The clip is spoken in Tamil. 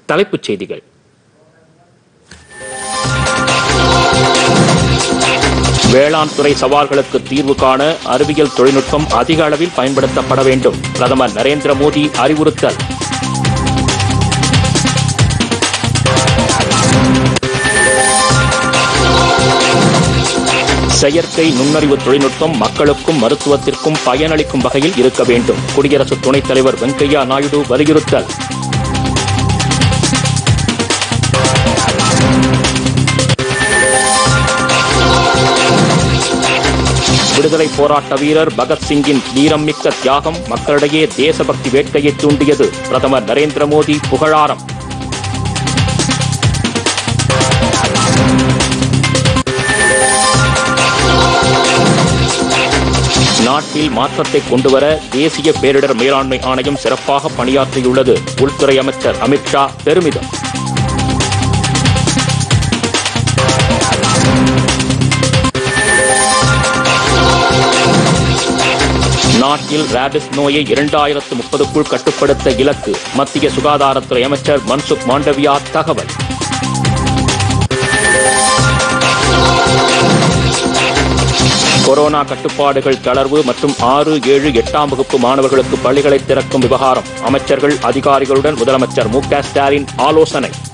தலைப்புச் செய்திகள் வேளாண் துறை சவால்களுக்கு தீர்வு காண அறிவியல் தொழில்நுட்பம் அதிக அளவில் பயன்படுத்தப்பட வேண்டும் பிரதமர் நரேந்திர மோடி அறிவுறுத்தல் செயற்கை நுண்ணறிவு தொழில்நுட்பம் மக்களுக்கும் மருத்துவத்திற்கும் பயனளிக்கும் வகையில் இருக்க வேண்டும் குடியரசு துணைத் தலைவர் வெங்கையா நாயுடு வலியுறுத்தல் விடுதலை போராட்ட வீரர் பகத்சிங்கின் வீரம்மிக்க தியாகம் மக்களிடையே தேசபக்தி வேட்கையை தூண்டியது பிரதமர் நரேந்திர மோடி புகழாரம் நாட்டில் மாற்றத்தை கொண்டுவர தேசிய பேரிடர் மேலாண்மை ஆணையம் சிறப்பாக பணியாற்றியுள்ளது உள்துறை அமைச்சர் அமித்ஷா பெருமிதம் நாட்டில் ராபிஸ் நோயை இரண்டாயிரத்து முப்பதுக்குள் கட்டுப்படுத்த இலக்கு மத்திய சுகாதாரத்துறை அமைச்சர் மன்சுக் மாண்டவியா தகவல் கொரோனா கட்டுப்பாடுகள் தளர்வு மற்றும் ஆறு ஏழு எட்டாம் வகுப்பு மாணவர்களுக்கு பள்ளிகளை திறக்கும் விவகாரம் அமைச்சர்கள் அதிகாரிகளுடன் முதலமைச்சர் மு க ஸ்டாலின் ஆலோசனை